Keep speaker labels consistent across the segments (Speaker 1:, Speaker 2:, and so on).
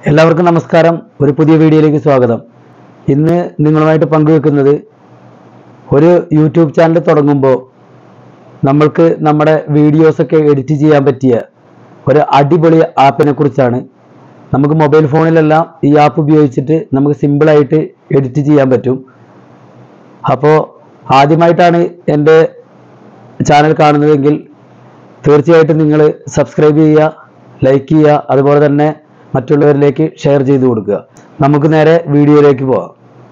Speaker 1: എല്ലാവർക്കും നമസ്കാരം ഒരു പുതിയ വീഡിയോയിലേക്ക് സ്വാഗതം ഇന്ന് നിങ്ങളുമായിട്ട് പങ്കുവെക്കുന്നത് ഒരു യൂട്യൂബ് ചാനൽ തുടങ്ങുമ്പോൾ നമ്മൾക്ക് നമ്മുടെ വീഡിയോസൊക്കെ എഡിറ്റ് ചെയ്യാൻ പറ്റിയ ഒരു അടിപൊളി ആപ്പിനെ കുറിച്ചാണ് നമുക്ക് മൊബൈൽ ഫോണിലെല്ലാം ഈ ആപ്പ് ഉപയോഗിച്ചിട്ട് നമുക്ക് സിമ്പിളായിട്ട് എഡിറ്റ് ചെയ്യാൻ പറ്റും അപ്പോൾ ആദ്യമായിട്ടാണ് എൻ്റെ ചാനൽ കാണുന്നതെങ്കിൽ തീർച്ചയായിട്ടും നിങ്ങൾ സബ്സ്ക്രൈബ് ചെയ്യുക ലൈക്ക് ചെയ്യുക അതുപോലെ തന്നെ മറ്റുള്ളവരിലേക്ക് ഷെയർ ചെയ്ത് കൊടുക്കുക നമുക്ക് നേരെ വീഡിയോയിലേക്ക് പോവാം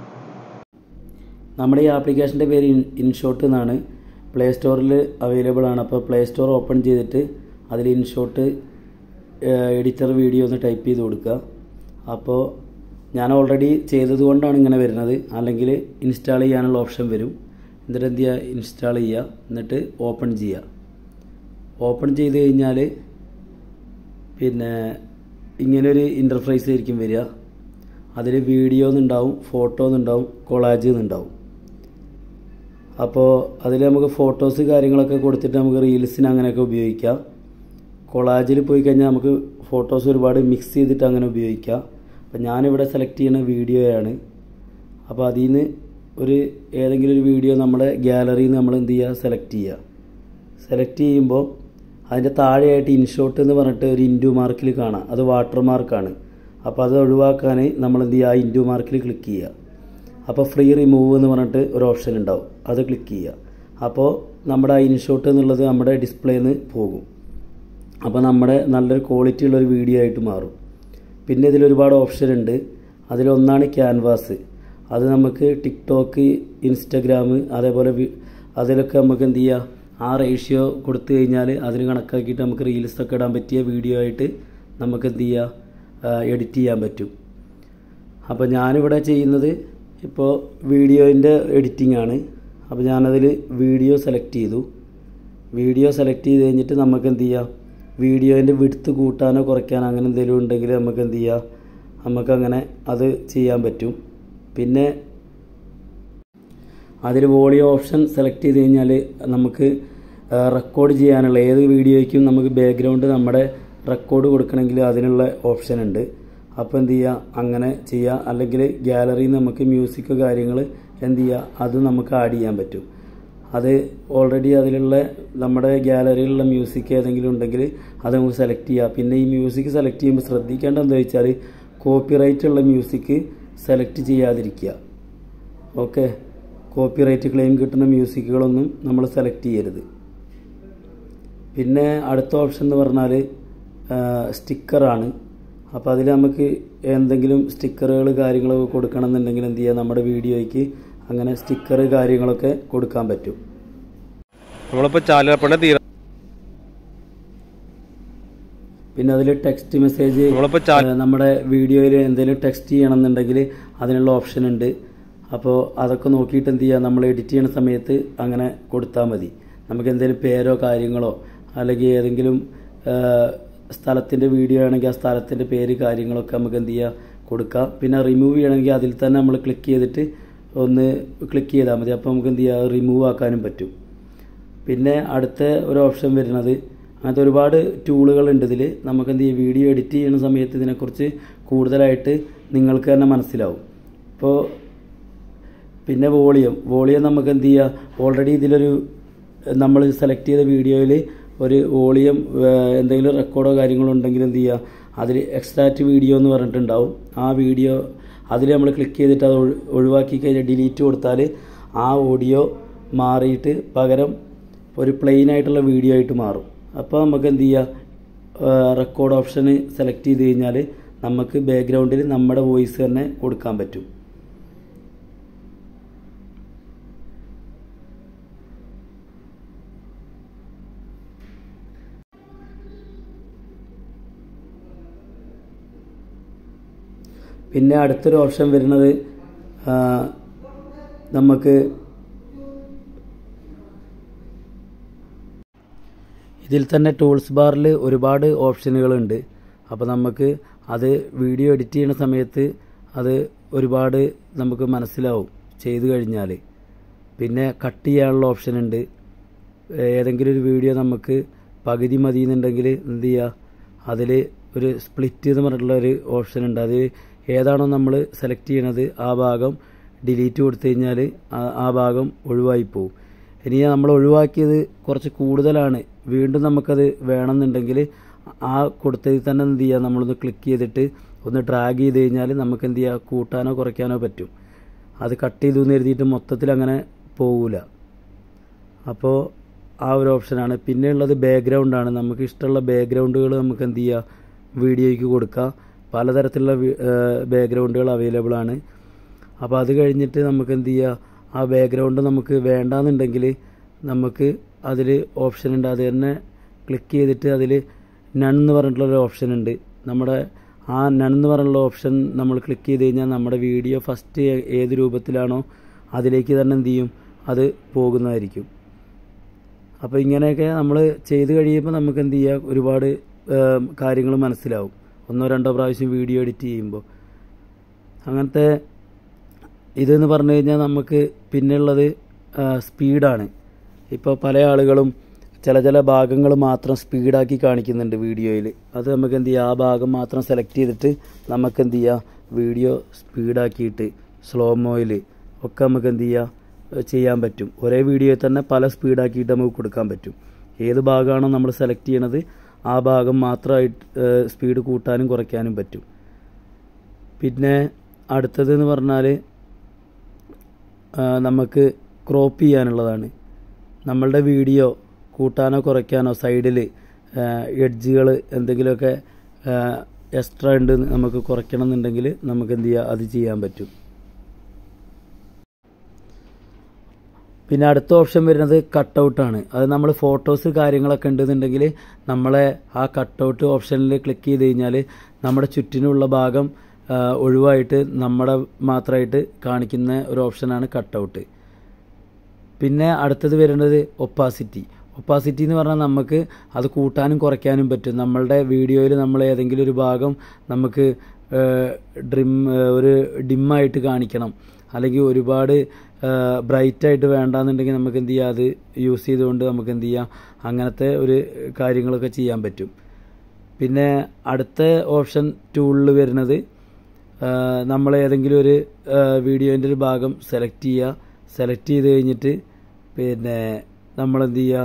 Speaker 1: നമ്മുടെ ഈ ആപ്ലിക്കേഷൻ്റെ പേര് ഇൻഷോട്ട് എന്നാണ് പ്ലേ സ്റ്റോറിൽ അവൈലബിൾ ആണ് അപ്പോൾ പ്ലേ സ്റ്റോർ ഓപ്പൺ ചെയ്തിട്ട് അതിൽ ഇൻഷോട്ട് എഡിറ്റർ വീഡിയോ ഒന്ന് ടൈപ്പ് ചെയ്ത് കൊടുക്കുക അപ്പോൾ ഞാൻ ഓൾറെഡി ചെയ്തത് കൊണ്ടാണ് ഇങ്ങനെ വരുന്നത് അല്ലെങ്കിൽ ഇൻസ്റ്റാൾ ചെയ്യാനുള്ള ഓപ്ഷൻ വരും എന്നിട്ട് എന്ത് ചെയ്യുക ഇൻസ്റ്റാൾ ചെയ്യുക എന്നിട്ട് ഓപ്പൺ ചെയ്യുക ഓപ്പൺ ചെയ്ത് കഴിഞ്ഞാൽ പിന്നെ ഇങ്ങനൊരു ഇൻ്റർഫേസ് ആയിരിക്കും വരിക അതിൽ വീഡിയോ എന്നുണ്ടാവും ഫോട്ടോ എന്നുണ്ടാവും കൊളാജ് എന്നുണ്ടാവും അപ്പോൾ അതിൽ നമുക്ക് ഫോട്ടോസ് കാര്യങ്ങളൊക്കെ കൊടുത്തിട്ട് നമുക്ക് റീൽസിന് അങ്ങനെയൊക്കെ ഉപയോഗിക്കാം കൊളാജിൽ പോയി കഴിഞ്ഞാൽ നമുക്ക് ഫോട്ടോസ് ഒരുപാട് മിക്സ് ചെയ്തിട്ട് അങ്ങനെ ഉപയോഗിക്കാം അപ്പോൾ ഞാനിവിടെ സെലക്ട് ചെയ്യുന്ന വീഡിയോയാണ് അപ്പോൾ അതിൽ നിന്ന് ഒരു ഏതെങ്കിലും ഒരു വീഡിയോ നമ്മുടെ ഗാലറിയിൽ നിന്ന് നമ്മൾ എന്ത് ചെയ്യുക സെലക്ട് ചെയ്യുക സെലക്ട് ചെയ്യുമ്പോൾ അതിൻ്റെ താഴെയായിട്ട് ഇൻഷോട്ട് എന്ന് പറഞ്ഞിട്ട് ഒരു ഇൻഡു മാർക്കിൽ കാണാം അത് വാട്ടർ മാർക്കാണ് അപ്പോൾ അത് ഒഴിവാക്കാൻ നമ്മൾ എന്ത് ചെയ്യുക ആ ഇൻഡു മാർക്കിൽ ക്ലിക്ക് ചെയ്യുക അപ്പോൾ ഫ്രീ റിമൂവ് എന്ന് പറഞ്ഞിട്ട് ഒരു ഓപ്ഷൻ ഉണ്ടാവും അത് ക്ലിക്ക് ചെയ്യുക അപ്പോൾ നമ്മുടെ ആ ഇൻഷോട്ട് എന്നുള്ളത് നമ്മുടെ ഡിസ്പ്ലേന്ന് പോകും അപ്പോൾ നമ്മുടെ നല്ലൊരു ക്വാളിറ്റി ഉള്ളൊരു വീഡിയോ ആയിട്ട് മാറും പിന്നെ ഇതിൽ ഒരുപാട് ഓപ്ഷൻ ഉണ്ട് അതിലൊന്നാണ് ക്യാൻവാസ് അത് നമുക്ക് ടിക്ടോക്ക് ഇൻസ്റ്റഗ്രാം അതേപോലെ വി- അതിലൊക്കെ നമുക്ക് എന്ത് ചെയ്യുക ആ റേഷ്യോ കൊടുത്തു കഴിഞ്ഞാൽ അതിന് കണക്കാക്കിയിട്ട് നമുക്ക് റീൽസൊക്കെ ഇടാൻ പറ്റിയ വീഡിയോ ആയിട്ട് നമുക്ക് എന്ത് ചെയ്യുക എഡിറ്റ് ചെയ്യാൻ പറ്റും അപ്പോൾ ഞാനിവിടെ ചെയ്യുന്നത് ഇപ്പോൾ വീഡിയോൻ്റെ എഡിറ്റിംഗ് ആണ് അപ്പോൾ ഞാനതിൽ വീഡിയോ സെലക്ട് ചെയ്തു വീഡിയോ സെലക്ട് ചെയ്ത് കഴിഞ്ഞിട്ട് നമുക്ക് എന്ത് ചെയ്യാം വീഡിയോൻ്റെ വിടുത്ത് കൂട്ടാനോ കുറയ്ക്കാനോ അങ്ങനെ എന്തെങ്കിലും ഉണ്ടെങ്കിൽ നമുക്ക് എന്ത് ചെയ്യാം നമുക്കങ്ങനെ അത് ചെയ്യാൻ പറ്റും പിന്നെ അതിൽ വോളിയോ ഓപ്ഷൻ സെലക്ട് ചെയ്ത് കഴിഞ്ഞാൽ നമുക്ക് റെക്കോർഡ് ചെയ്യാനുള്ള ഏത് വീഡിയോയ്ക്കും നമുക്ക് ബാക്ക്ഗ്രൗണ്ട് നമ്മുടെ റെക്കോർഡ് കൊടുക്കണമെങ്കിൽ അതിനുള്ള ഓപ്ഷൻ ഉണ്ട് അപ്പോൾ എന്ത് ചെയ്യുക അങ്ങനെ ചെയ്യുക അല്ലെങ്കിൽ ഗാലറിയിൽ നിന്ന് നമുക്ക് മ്യൂസിക് കാര്യങ്ങൾ എന്ത് ചെയ്യുക അത് നമുക്ക് ആഡ് ചെയ്യാൻ പറ്റും അത് ഓൾറെഡി അതിലുള്ള നമ്മുടെ ഗാലറിയിലുള്ള മ്യൂസിക് ഏതെങ്കിലും ഉണ്ടെങ്കിൽ അത് നമുക്ക് സെലക്ട് ചെയ്യുക പിന്നെ ഈ മ്യൂസിക് സെലക്ട് ചെയ്യുമ്പോൾ ശ്രദ്ധിക്കേണ്ട എന്താ വെച്ചാൽ കോപ്പിറൈറ്റ് ഉള്ള മ്യൂസിക് സെലക്ട് ചെയ്യാതിരിക്കുക ഓക്കെ കോപ്പിറൈറ്റ് ക്ലെയിം കിട്ടുന്ന മ്യൂസിക്കുകളൊന്നും നമ്മൾ സെലക്ട് ചെയ്യരുത് പിന്നെ അടുത്ത ഓപ്ഷൻ എന്ന് പറഞ്ഞാൽ സ്റ്റിക്കറാണ് അപ്പോൾ അതിൽ നമുക്ക് എന്തെങ്കിലും സ്റ്റിക്കറുകൾ കാര്യങ്ങളൊക്കെ കൊടുക്കണം എന്നുണ്ടെങ്കിൽ എന്ത് ചെയ്യുക നമ്മുടെ വീഡിയോയ്ക്ക് അങ്ങനെ സ്റ്റിക്കർ കാര്യങ്ങളൊക്കെ കൊടുക്കാൻ പറ്റും
Speaker 2: നമ്മളിപ്പോ ചാലപ്പുഴ തീര
Speaker 1: പിന്നെ അതിൽ ടെക്സ്റ്റ് മെസ്സേജ്
Speaker 2: നമ്മളിപ്പോ ചാ-
Speaker 1: ഏഹ് നമ്മുടെ വീഡിയോയിൽ എന്തെങ്കിലും ടെക്സ്റ്റ് ചെയ്യണം എന്നുണ്ടെങ്കിൽ അതിനുള്ള ഓപ്ഷൻ ഉണ്ട് അപ്പോൾ അതൊക്കെ നോക്കിയിട്ട് എന്ത് ചെയ്യുക നമ്മൾ എഡിറ്റ് ചെയ്യുന്ന സമയത്ത് അങ്ങനെ കൊടുത്താൽ മതി നമുക്ക് എന്തെങ്കിലും പേരോ കാര്യങ്ങളോ അല്ലെങ്കിൽ ഏതെങ്കിലും സ്ഥലത്തിൻ്റെ വീഡിയോ ആണെങ്കിൽ ആ സ്ഥലത്തിൻ്റെ പേര് കാര്യങ്ങളൊക്കെ നമുക്ക് എന്ത് ചെയ്യുക കൊടുക്കാം പിന്നെ റിമൂവ് ചെയ്യണമെങ്കിൽ അതിൽ തന്നെ നമ്മൾ ക്ലിക്ക് ചെയ്തിട്ട് ഒന്ന് ക്ലിക്ക് ചെയ്താൽ മതി അപ്പോൾ നമുക്ക് എന്ത് ചെയ്യുക റിമൂവ് ആക്കാനും പറ്റും പിന്നെ അടുത്ത ഒരു ഓപ്ഷൻ വരുന്നത് അങ്ങനത്തെ ഒരുപാട് ടൂളുകളുണ്ട് ഇതിൽ നമുക്ക് എന്ത് ചെയ്യും വീഡിയോ എഡിറ്റ് ചെയ്യുന്ന സമയത്ത് ഇതിനെക്കുറിച്ച് കൂടുതലായിട്ട് നിങ്ങൾക്ക് തന്നെ മനസ്സിലാവും ഇപ്പോൾ പിന്നെ വോളിയം വോളിയം നമുക്ക് എന്ത് ചെയ്യുക ഓൾറെഡി ഇതിലൊരു നമ്മൾ സെലക്ട് ചെയ്ത വീഡിയോയിൽ ഒരു വോളിയം എന്തെങ്കിലും റെക്കോർഡോ കാര്യങ്ങളോ ഉണ്ടെങ്കിൽ എന്ത് ചെയ്യുക അതിൽ എക്സ്ട്രാക്റ്റ് വീഡിയോ എന്ന് പറഞ്ഞിട്ടുണ്ടാവും ആ വീഡിയോ അതിൽ നമ്മൾ ക്ലിക്ക് ചെയ്തിട്ട് അത് ഒഴി- ഒഴിവാക്കി കഴിഞ്ഞാൽ ഡിലീറ്റ് കൊടുത്താൽ ആ ഓഡിയോ മാറിയിട്ട് പകരം ഒരു പ്ലെയിൻ ആയിട്ടുള്ള വീഡിയോ ആയിട്ട് മാറും അപ്പോൾ നമുക്ക് എന്ത് ചെയ്യുക റെക്കോർഡ് ഓപ്ഷന് സെലക്ട് ചെയ്ത് കഴിഞ്ഞാൽ നമുക്ക് ബാക്ക്ഗ്രൗണ്ടിൽ നമ്മുടെ വോയിസ് തന്നെ കൊടുക്കാൻ പറ്റും പിന്നെ അടുത്തൊരു ഓപ്ഷൻ വരുന്നത് ആ, നമുക്ക് ഇതിൽ തന്നെ ടൂൾസ് ബാറിൽ ഒരുപാട് ഓപ്ഷനുകളുണ്ട് അപ്പോൾ നമുക്ക് അത് വീഡിയോ എഡിറ്റ് ചെയ്യുന്ന സമയത്ത് അത് ഒരുപാട് നമുക്ക് മനസ്സിലാവും ചെയ്തു കഴിഞ്ഞാൽ പിന്നെ കട്ട് ചെയ്യാനുള്ള ഓപ്ഷൻ ഉണ്ട് ഏതെങ്കിലും ഒരു വീഡിയോ നമുക്ക് പകുതി മതി എന്നുണ്ടെങ്കിൽ എന്ത് ചെയ്യുക അതിൽ ഒരു സ്പ്ലിറ്റ് എന്ന് പറഞ്ഞിട്ടുള്ള ഒരു ഓപ്ഷൻ ഉണ്ട് അത് ഏതാണോ നമ്മൾ സെലക്ട് ചെയ്യണത് ആ ഭാഗം ഡിലീറ്റ് കൊടുത്തു കഴിഞ്ഞാൽ ആ ഭാഗം ഒഴിവായി പോകും ഇനി നമ്മൾ ഒഴിവാക്കിയത് കുറച്ച് കൂടുതലാണ് വീണ്ടും നമുക്കത് വേണമെന്നുണ്ടെങ്കിൽ ആ കൊടുത്തതിൽ തന്നെ എന്ത് ചെയ്യുക നമ്മളൊന്ന് ക്ലിക്ക് ചെയ്തിട്ട് ഒന്ന് ഡ്രാഗ് ചെയ്ത് കഴിഞ്ഞാൽ നമുക്ക് എന്ത് ചെയ്യുക കൂട്ടാനോ കുറയ്ക്കാനോ പറ്റും അത് കട്ട് ചെയ്തു എന്ന് എഴുതിയിട്ട് മൊത്തത്തിൽ അങ്ങനെ പോകില്ല അപ്പോൾ ആ ഒരു ഓപ്ഷനാണ് പിന്നെ ഉള്ളത് ബാക്ക്ഗ്രൗണ്ടാണ് നമുക്ക് ഇഷ്ടമുള്ള ബാക്ക്ഗ്രൗണ്ടുകൾ നമുക്ക് എന്ത് ചെയ്യുക വീഡിയോയ്ക്ക് കൊടുക്കാം പലതരത്തിലുള്ള ബാക്ക്ഗ്രൗണ്ടുകൾ അവൈലബിൾ ആണ് അപ്പോൾ അത് കഴിഞ്ഞിട്ട് നമുക്ക് എന്ത് ചെയ്യുക ആ ബാക്ക്ഗ്രൗണ്ട് നമുക്ക് വേണ്ടാന്നുണ്ടെങ്കിൽ നമുക്ക് അതിൽ ഓപ്ഷൻ ഉണ്ട് അത് തന്നെ ക്ലിക്ക് ചെയ്തിട്ട് അതിൽ നൺ എന്ന് പറഞ്ഞിട്ടുള്ളൊരു ഓപ്ഷൻ ഉണ്ട് നമ്മുടെ ആ നൺ എന്ന് പറഞ്ഞുള്ള ഓപ്ഷൻ നമ്മൾ ക്ലിക്ക് ചെയ്ത് കഴിഞ്ഞാൽ നമ്മുടെ വീഡിയോ ഫസ്റ്റ് ഏത് രൂപത്തിലാണോ അതിലേക്ക് തന്നെ എന്ത് ചെയ്യും അത് പോകുന്നതായിരിക്കും അപ്പോൾ ഇങ്ങനെയൊക്കെ നമ്മൾ ചെയ്ത് കഴിയുമ്പോൾ നമുക്ക് എന്ത് ചെയ്യുക ഒരുപാട് കാര്യങ്ങൾ മനസ്സിലാവും ഒന്നോ രണ്ടോ പ്രാവശ്യം വീഡിയോ എഡിറ്റ് ചെയ്യുമ്പോൾ അങ്ങനത്തെ ഇതെന്ന് പറഞ്ഞു കഴിഞ്ഞാൽ നമുക്ക് പിന്നെയുള്ളത് സ്പീഡാണ് ഇപ്പോൾ പല ആളുകളും ചില ചില ഭാഗങ്ങൾ മാത്രം സ്പീഡാക്കി കാണിക്കുന്നുണ്ട് വീഡിയോയിൽ അത് നമുക്ക് എന്ത് ചെയ്യുക ആ ഭാഗം മാത്രം സെലക്ട് ചെയ്തിട്ട് നമുക്ക് എന്ത് ചെയ്യുക വീഡിയോ സ്പീഡാക്കിയിട്ട് സ്ലോ മോയിൽ ഒക്കെ നമുക്ക് എന്ത് ചെയ്യുക ചെയ്യാൻ പറ്റും ഒരേ വീഡിയോയിൽ തന്നെ പല സ്പീഡാക്കിയിട്ട് നമുക്ക് കൊടുക്കാൻ പറ്റും ഏത് ഭാഗമാണോ നമ്മൾ സെലക്ട് ചെയ്യണത് ആ ഭാഗം മാത്രമായിട്ട് സ്പീഡ് കൂട്ടാനും കുറയ്ക്കാനും പറ്റും പിന്നെ അടുത്തതെന്ന് പറഞ്ഞാൽ നമുക്ക് ക്രോപ്പ് ചെയ്യാനുള്ളതാണ് നമ്മളുടെ വീഡിയോ കൂട്ടാനോ കുറയ്ക്കാനോ സൈഡിൽ എഡ്ജുകൾ എന്തെങ്കിലുമൊക്കെ എക്സ്ട്രാ ഉണ്ട് നമുക്ക് കുറയ്ക്കണം എന്നുണ്ടെങ്കിൽ നമുക്ക് എന്ത് ചെയ്യുക അത് ചെയ്യാൻ പറ്റും പിന്നെ അടുത്ത ഓപ്ഷൻ വരുന്നത് കട്ടൗട്ടാണ് അത് നമ്മൾ ഫോട്ടോസ് കാര്യങ്ങളൊക്കെ ഉണ്ടെന്നുണ്ടെങ്കിൽ നമ്മളെ ആ കട്ടൗട്ട് ഓപ്ഷനിൽ ക്ലിക്ക് ചെയ്ത് കഴിഞ്ഞാൽ നമ്മുടെ ചുറ്റിനുള്ള ഭാഗം ഒഴിവായിട്ട് നമ്മുടെ മാത്രമായിട്ട് കാണിക്കുന്ന ഒരു ഓപ്ഷനാണ് കട്ടൗട്ട് പിന്നെ അടുത്തത് വരുന്നത് ഒപ്പാസിറ്റി ഒപ്പാസിറ്റി എന്ന് പറഞ്ഞാൽ നമുക്ക് അത് കൂട്ടാനും കുറയ്ക്കാനും പറ്റും നമ്മളുടെ വീഡിയോയിൽ നമ്മൾ ഏതെങ്കിലും ഒരു ഭാഗം നമുക്ക് ഡ്രിം ഒരു ഡിമ്മായിട്ട് കാണിക്കണം അല്ലെങ്കിൽ ഒരുപാട് ബ്രൈറ്റ് ആയിട്ട് വേണ്ടാന്നുണ്ടെങ്കിൽ നമുക്ക് എന്ത് ചെയ്യാം അത് യൂസ് ചെയ്തുകൊണ്ട് നമുക്ക് എന്ത് ചെയ്യാം അങ്ങനത്തെ ഒരു കാര്യങ്ങളൊക്കെ ചെയ്യാൻ പറ്റും പിന്നെ അടുത്ത ഓപ്ഷൻ ടൂളിൽ വരുന്നത് നമ്മൾ ഏതെങ്കിലും ഒരു വീഡിയോൻ്റെ ഒരു ഭാഗം സെലക്ട് ചെയ്യുക സെലക്ട് ചെയ്ത് കഴിഞ്ഞിട്ട് പിന്നെ നമ്മളെന്ത് ചെയ്യുക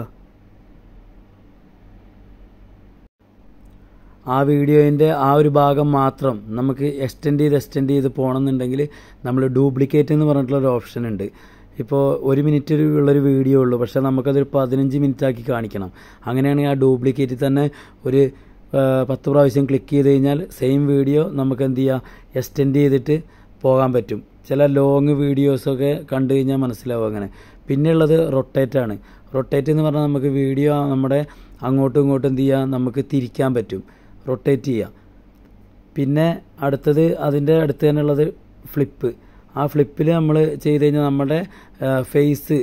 Speaker 1: ആ വീഡിയോൻ്റെ ആ ഒരു ഭാഗം മാത്രം നമുക്ക് എക്സ്റ്റെൻഡ് ചെയ്ത് എക്സ്റ്റെൻഡ് ചെയ്ത് പോകണമെന്നുണ്ടെങ്കിൽ നമ്മൾ ഡ്യൂപ്ലിക്കേറ്റ് എന്ന് പറഞ്ഞിട്ടുള്ളൊരു ഓപ്ഷൻ ഉണ്ട് ഇപ്പോൾ ഒരു മിനിറ്റ് ഒരു ഉള്ളൊരു വീഡിയോ ഉള്ളൂ പക്ഷേ നമുക്കതൊരു പതിനഞ്ച് മിനിറ്റ് ആക്കി കാണിക്കണം അങ്ങനെയാണെങ്കിൽ ആ ഡ്യൂപ്ലിക്കേറ്റിൽ തന്നെ ഒരു പത്ത് പ്രാവശ്യം ക്ലിക്ക് ചെയ്ത് കഴിഞ്ഞാൽ സെയിം വീഡിയോ നമുക്ക് എന്ത് ചെയ്യുക എക്സ്റ്റെൻഡ് ചെയ്തിട്ട് പോകാൻ പറ്റും ചില ലോങ് വീഡിയോസൊക്കെ കണ്ടു കഴിഞ്ഞാൽ മനസ്സിലാവും അങ്ങനെ പിന്നെയുള്ളത് റൊട്ടേറ്റ് ആണ് റൊട്ടേറ്റ് എന്ന് പറഞ്ഞാൽ നമുക്ക് വീഡിയോ നമ്മുടെ അങ്ങോട്ടും ഇങ്ങോട്ടും എന്ത് ചെയ്യുക നമുക്ക് തിരിക്കാൻ പറ്റും റൊട്ടേറ്റ് ചെയ്യുക പിന്നെ അടുത്തത് അതിൻ്റെ അടുത്ത് തന്നെ ഉള്ളത് ഫ്ലിപ്പ് ആ ഫ്ലിപ്പിൽ നമ്മൾ ചെയ്ത് കഴിഞ്ഞാൽ നമ്മുടെ ഫേസ്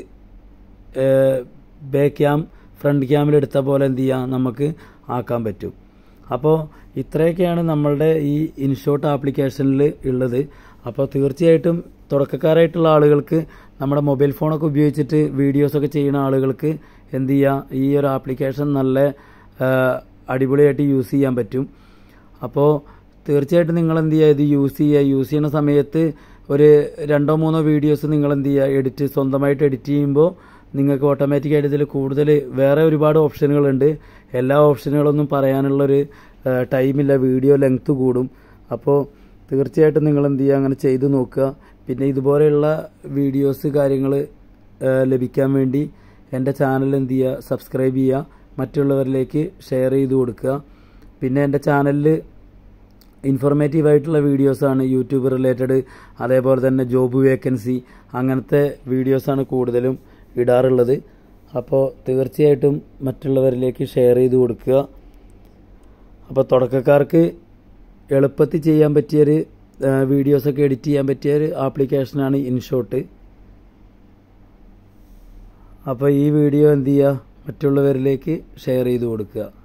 Speaker 1: ബാക്ക് ക്യാം ഫ്രണ്ട് ക്യാമിൽ എടുത്ത പോലെ എന്ത് ചെയ്യാം നമുക്ക് ആക്കാൻ പറ്റും അപ്പോൾ ഇത്രയൊക്കെയാണ് നമ്മളുടെ ഈ ഇൻഷോട്ട് ആപ്ലിക്കേഷനിൽ ഉള്ളത് അപ്പോൾ തീർച്ചയായിട്ടും തുടക്കക്കാരായിട്ടുള്ള ആളുകൾക്ക് നമ്മുടെ മൊബൈൽ ഫോണൊക്കെ ഉപയോഗിച്ചിട്ട് വീഡിയോസൊക്കെ ചെയ്യുന്ന ആളുകൾക്ക് എന്ത് ചെയ്യുക ഈ ഒരു ആപ്ലിക്കേഷൻ നല്ല അടിപൊളിയായിട്ട് യൂസ് ചെയ്യാൻ പറ്റും അപ്പോൾ തീർച്ചയായിട്ടും നിങ്ങൾ എന്ത് ചെയ്യുക ഇത് യൂസ് ചെയ്യുക യൂസ് ചെയ്യുന്ന സമയത്ത് ഒരു രണ്ടോ മൂന്നോ വീഡിയോസ് നിങ്ങൾ എന്ത് ചെയ്യുക എഡിറ്റ് സ്വന്തമായിട്ട് എഡിറ്റ് ചെയ്യുമ്പോൾ നിങ്ങൾക്ക് ഓട്ടോമാറ്റിക്കായിട്ട് ഇതിൽ കൂടുതൽ വേറെ ഒരുപാട് ഓപ്ഷനുകളുണ്ട് എല്ലാ ഓപ്ഷനുകളൊന്നും പറയാനുള്ളൊരു ടൈമില്ല വീഡിയോ ലെങ്ത് കൂടും അപ്പോൾ തീർച്ചയായിട്ടും നിങ്ങൾ എന്ത് ചെയ്യുക അങ്ങനെ ചെയ്തു നോക്കുക പിന്നെ ഇതുപോലെയുള്ള വീഡിയോസ് കാര്യങ്ങൾ ലഭിക്കാൻ വേണ്ടി എൻ്റെ ചാനൽ എന്ത് ചെയ്യുക സബ്സ്ക്രൈബ് ചെയ്യുക മറ്റുള്ളവരിലേക്ക് ഷെയർ ചെയ്ത് കൊടുക്കുക പിന്നെ എൻ്റെ ചാനലിൽ ഇൻഫോർമേറ്റീവ് ആയിട്ടുള്ള വീഡിയോസാണ് യൂട്യൂബ് റിലേറ്റഡ് അതേപോലെ തന്നെ ജോബ് വേക്കൻസി അങ്ങനത്തെ വീഡിയോസാണ് കൂടുതലും ഇടാറുള്ളത് അപ്പോൾ തീർച്ചയായിട്ടും മറ്റുള്ളവരിലേക്ക് ഷെയർ ചെയ്ത് കൊടുക്കുക അപ്പോൾ തുടക്കക്കാർക്ക് എളുപ്പത്തിൽ ചെയ്യാൻ പറ്റിയൊരു വീഡിയോസൊക്കെ എഡിറ്റ് ചെയ്യാൻ പറ്റിയ ഒരു ആപ്ലിക്കേഷനാണ് ഇൻഷോട്ട് അപ്പോൾ ഈ വീഡിയോ എന്ത് ചെയ്യുക മറ്റുള്ളവരിലേക്ക് ഷെയർ ചെയ്ത് കൊടുക്കുക